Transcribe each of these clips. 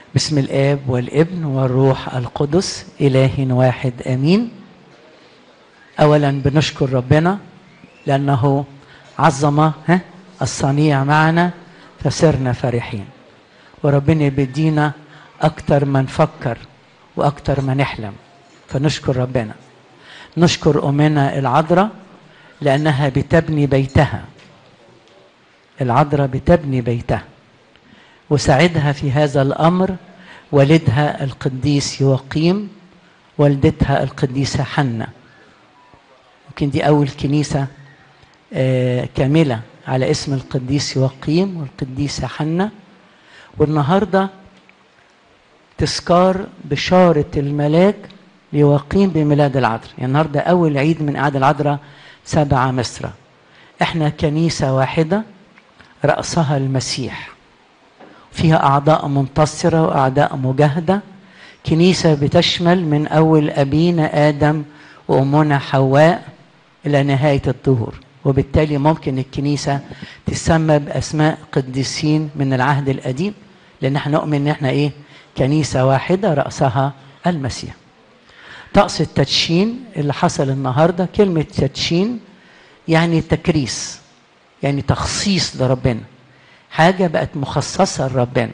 بسم الاب والابن والروح القدس اله واحد امين اولا بنشكر ربنا لانه عظم ها الصنيع معنا فصرنا فرحين وربنا بيدينا اكتر ما نفكر واكتر ما نحلم فنشكر ربنا نشكر امنا العذراء لانها بتبني بيتها العذراء بتبني بيتها وساعدها في هذا الامر والدها القديس يوقيم والدتها القديسه حنه يمكن دي اول كنيسه آه كامله على اسم القديس يوقيم والقديسه حنه والنهارده تذكار بشاره الملاك ليوقيم بميلاد العذراء يعني النهارده اول عيد من اعياد العذراء سبعة مصر احنا كنيسه واحده راسها المسيح فيها أعضاء منتصرة وأعضاء مجاهدة كنيسة بتشمل من أول أبينا آدم وأمنا حواء إلى نهاية الظهور وبالتالي ممكن الكنيسة تسمى بأسماء قديسين من العهد القديم لأن احنا نؤمن إن احنا إيه كنيسة واحدة رأسها المسيح طقس التدشين اللي حصل النهاردة كلمة تدشين يعني تكريس يعني تخصيص لربنا حاجة بقت مخصصة لربنا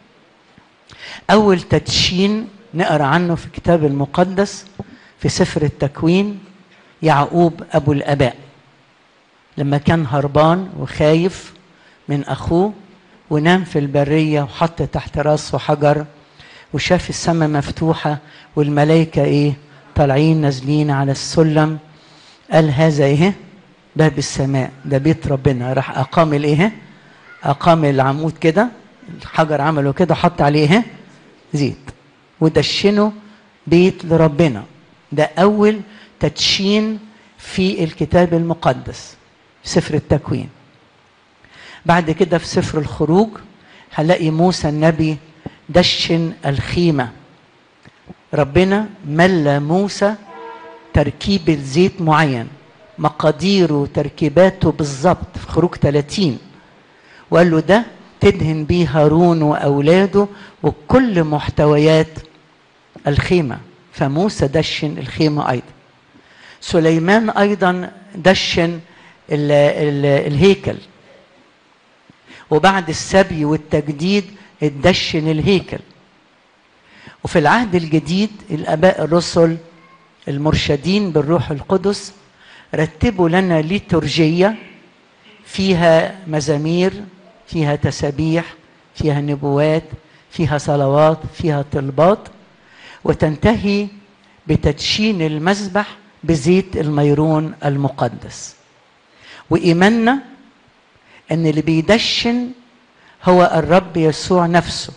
أول تدشين نقرأ عنه في الكتاب المقدس في سفر التكوين يعقوب أبو الآباء لما كان هربان وخايف من أخوه ونام في البرية وحط تحت راسه حجر وشاف السماء مفتوحة والملائكة إيه طالعين نازلين على السلم قال هذا إيه باب السماء ده بيت ربنا راح أقام الإيه اقام العمود كده الحجر عمله كده حط عليه زيت ودشنه بيت لربنا ده اول تدشين في الكتاب المقدس سفر التكوين بعد كده في سفر الخروج هنلاقي موسى النبي دشن الخيمه ربنا ملى موسى تركيب الزيت معين مقاديره وتركيباته بالظبط في خروج 30 وقال له ده تدهن بيه هارون واولاده وكل محتويات الخيمه فموسى دشن الخيمه ايضا سليمان ايضا دشن ال ال الهيكل وبعد السبي والتجديد اتدشن الهيكل وفي العهد الجديد الاباء الرسل المرشدين بالروح القدس رتبوا لنا ليتورجيه فيها مزامير فيها تسابيح فيها نبوات فيها صلوات فيها طلبات وتنتهي بتدشين المذبح بزيت الميرون المقدس وإيماننا أن اللي بيدشن هو الرب يسوع نفسه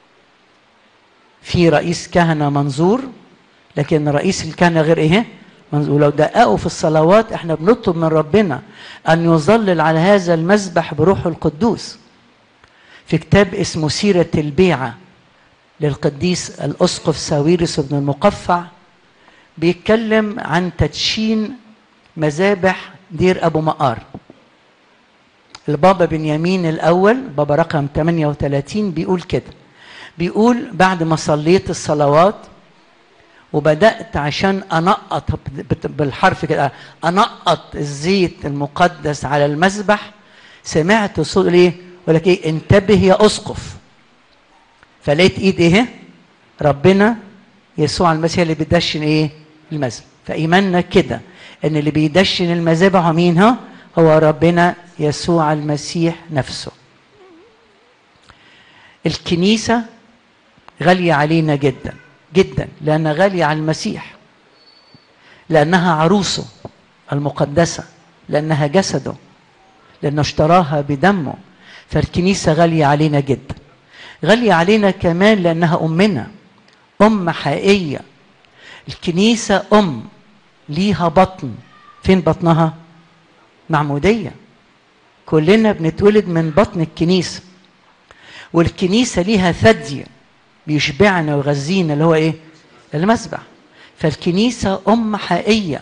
في رئيس كهنة منظور لكن رئيس الكهنة غير إيه؟ ولو دققوا في الصلوات احنا بنطلب من ربنا ان يظلل على هذا المذبح بروح القدوس في كتاب اسمه سيرة البيعة للقديس الأسقف ساويرس بن المقفع بيتكلم عن تدشين مذابح دير أبو مقار البابا بنيامين الأول بابا رقم 38 بيقول كده بيقول بعد ما صليت الصلوات وبدات عشان انقط بالحرف كده انقط الزيت المقدس على المذبح سمعت صوت ايه يقول لك ايه انتبه يا اسقف فلقيت ايد ايه ربنا يسوع المسيح اللي بيدشن ايه المذبح فايماننا كده ان اللي بيدشن المذابح هو مين ها هو ربنا يسوع المسيح نفسه الكنيسه غاليه علينا جدا جدا لأنها غالية على المسيح لأنها عروسه المقدسة لأنها جسده لأنه اشتراها بدمه فالكنيسة غالية علينا جدا غالية علينا كمان لأنها أمنا أم حقيقية الكنيسة أم ليها بطن فين بطنها؟ معمودية كلنا بنتولد من بطن الكنيسة والكنيسة ليها ثدي بيشبعنا ويغذينا اللي هو ايه؟ المسبح فالكنيسة أم حقيقية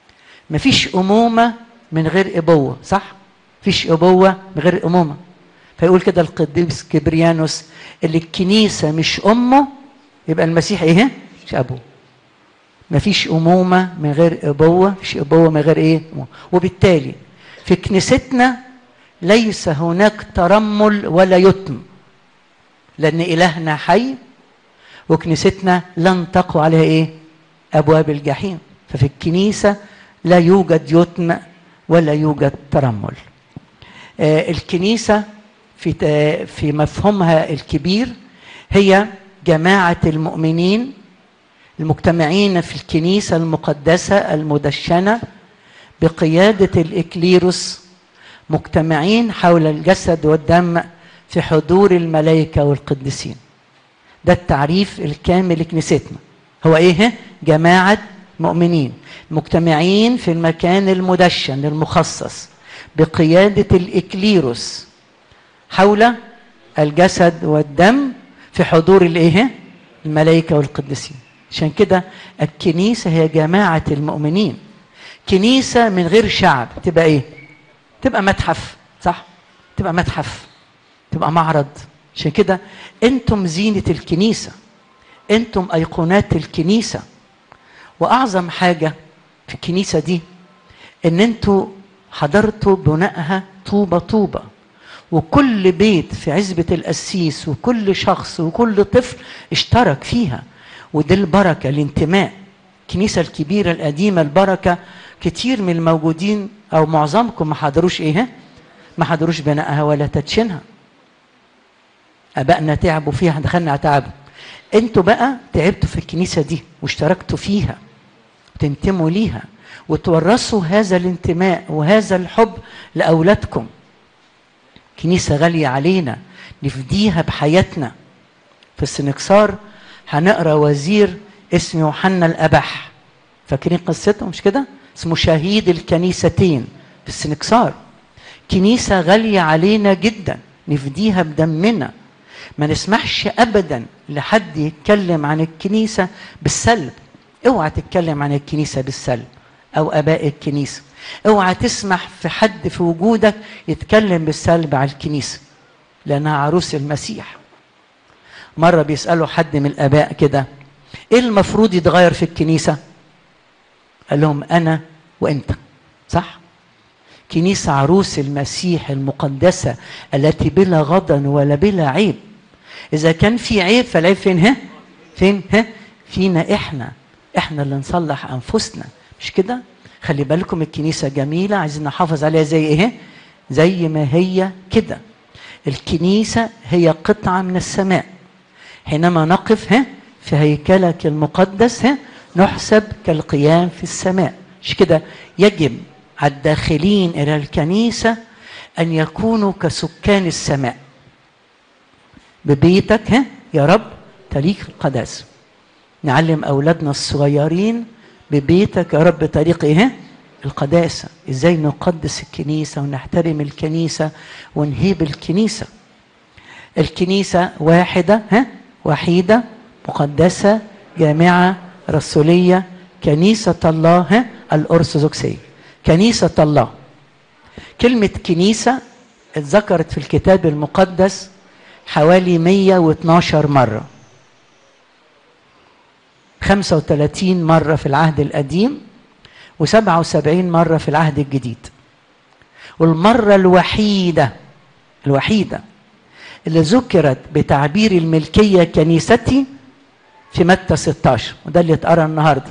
مفيش أمومة من غير أبوة صح؟ مفيش أبوة من غير أمومة فيقول كده القديس كبريانوس اللي الكنيسة مش أمه يبقى المسيح إيه؟ مش أبوه مفيش أمومة من غير أبوة مفيش أبوة من غير إيه؟ أمومة. وبالتالي في كنيستنا ليس هناك ترمل ولا يتم لأن إلهنا حي وكنيستنا لن تقوى عليها إيه؟ أبواب الجحيم ففي الكنيسة لا يوجد يتم ولا يوجد ترمل آه الكنيسة في في مفهومها الكبير هي جماعة المؤمنين المجتمعين في الكنيسة المقدسة المدشنة بقيادة الإكليروس مجتمعين حول الجسد والدم في حضور الملائكة والقديسين ده التعريف الكامل لكنيستنا هو ايه جماعة مؤمنين مجتمعين في المكان المدشن المخصص بقيادة الإكليروس حول الجسد والدم في حضور الايه الملائكة والقديسين عشان كده الكنيسة هي جماعة المؤمنين كنيسة من غير شعب تبقى ايه تبقى متحف صح تبقى متحف تبقى معرض عشان كده انتم زينة الكنيسة انتم ايقونات الكنيسة واعظم حاجة في الكنيسة دي ان انتوا حضرتوا بنائها طوبة طوبة وكل بيت في عزبة القسيس وكل شخص وكل طفل اشترك فيها ودي البركة الانتماء الكنيسة الكبيرة القديمة البركة كتير من الموجودين أو معظمكم ما حضروش إيه ما حضروش بنائها ولا تدشينها أبائنا تعبوا فيها دخلنا تعبوا انتوا بقى تعبتوا في الكنيسة دي واشتركتوا فيها وتنتموا ليها وتورثوا هذا الانتماء وهذا الحب لأولادكم كنيسة غالية علينا نفديها بحياتنا في السنكسار هنقرا وزير اسمه يوحنا الأبح فاكرين قصته مش كده؟ اسمه شهيد الكنيستين في السنكسار كنيسة غالية علينا جدا نفديها بدمنا ما نسمحش أبدا لحد يتكلم عن الكنيسة بالسلب اوعى تتكلم عن الكنيسة بالسلب أو آباء الكنيسة اوعى تسمح في حد في وجودك يتكلم بالسلب على الكنيسة لأنها عروس المسيح مرة بيسألوا حد من الآباء كده إيه المفروض يتغير في الكنيسة قال لهم أنا وأنت صح كنيسة عروس المسيح المقدسة التي بلا غضن ولا بلا عيب إذا كان في عيب فالعيب فين ها فين ها فينا إحنا إحنا اللي نصلح أنفسنا مش كده خلي بالكم الكنيسة جميلة عايزين نحافظ عليها زي إيه زي ما هي كده الكنيسة هي قطعة من السماء حينما نقف ها في هيكلك المقدس ها نحسب كالقيام في السماء مش كده يجب على الداخلين إلى الكنيسة أن يكونوا كسكان السماء ببيتك ها يا رب تليك القداسة نعلم أولادنا الصغيرين ببيتك يا رب طريق إيه القداسة إزاي نقدس الكنيسة ونحترم الكنيسة ونهيب الكنيسة الكنيسة واحدة ها وحيدة مقدسة جامعة رسولية كنيسة الله ها الأرثوذكسية كنيسة الله كلمة كنيسة اتذكرت في الكتاب المقدس حوالي 112 مرة 35 مرة في العهد القديم و77 مرة في العهد الجديد والمرة الوحيدة الوحيدة اللي ذكرت بتعبير الملكية كنيستي في متى 16 وده اللي اتقرا النهارده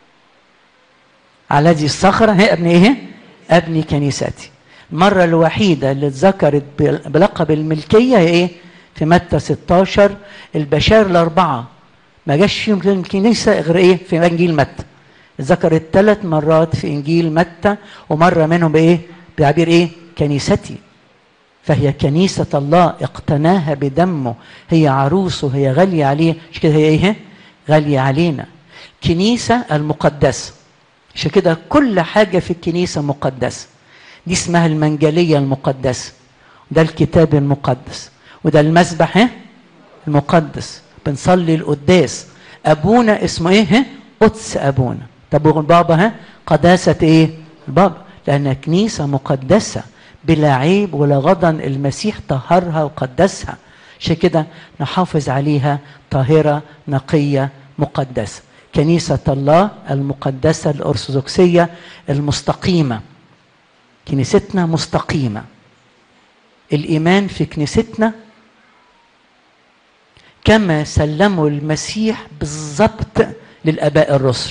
على هذه الصخرة هي ابني ايه؟ ابني كنيستي المرة الوحيدة اللي اتذكرت بلقب الملكية هي ايه؟ في متى 16 البشار الأربعة ما جاش فيهم الكنيسة غير ايه؟ في إنجيل متى ذكرت ثلاث مرات في إنجيل متى ومرة منهم بإيه؟ بعبير إيه؟ كنيستي فهي كنيسة الله اقتناها بدمه هي عروسه هي غالية عليه مش كده هي ايه؟ غالية علينا كنيسة المقدسة عشان كده كل حاجة في الكنيسة مقدسة دي اسمها المنجلية المقدسة ده الكتاب المقدس وده المسبح ها؟ المقدس بنصلي القداس أبونا اسمه ايه ها؟ قدس أبونا طب البابا ها قداسة ايه البابا لأنها كنيسة مقدسة بلا عيب ولا غضن المسيح طهرها وقدسها عشان كده نحافظ عليها طاهرة نقية مقدسة كنيسة الله المقدسة الأرثوذكسية المستقيمة كنيستنا مستقيمة الإيمان في كنيستنا كما سلموا المسيح بالضبط للآباء الرسل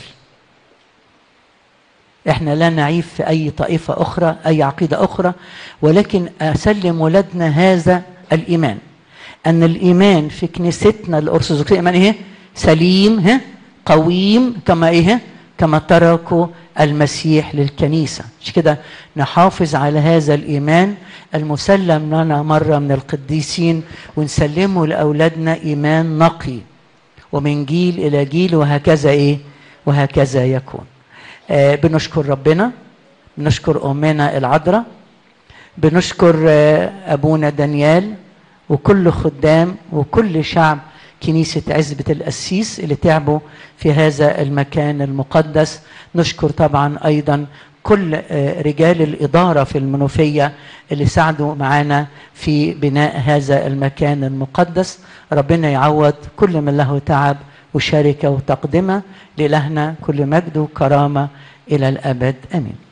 احنا لا نعيب في اي طائفه اخرى اي عقيده اخرى ولكن اسلم ولادنا هذا الايمان ان الايمان في كنيستنا الارثوذكسيه ايمان ايه سليم ها قويم كما ايه كما تركوا المسيح للكنيسه مش كده نحافظ على هذا الايمان المسلم لنا مره من القديسين ونسلمه لاولادنا ايمان نقي ومن جيل الى جيل وهكذا ايه وهكذا يكون آه بنشكر ربنا بنشكر امنا العذراء بنشكر آه ابونا دانيال وكل خدام وكل شعب كنيسة عزبة القسيس اللي تعبوا في هذا المكان المقدس نشكر طبعا أيضا كل آه رجال الإدارة في المنوفية اللي ساعدوا معنا في بناء هذا المكان المقدس ربنا يعوض كل من له تعب وشركة وتقدمة لإلهنا كل مجد وكرامة إلى الأبد آمين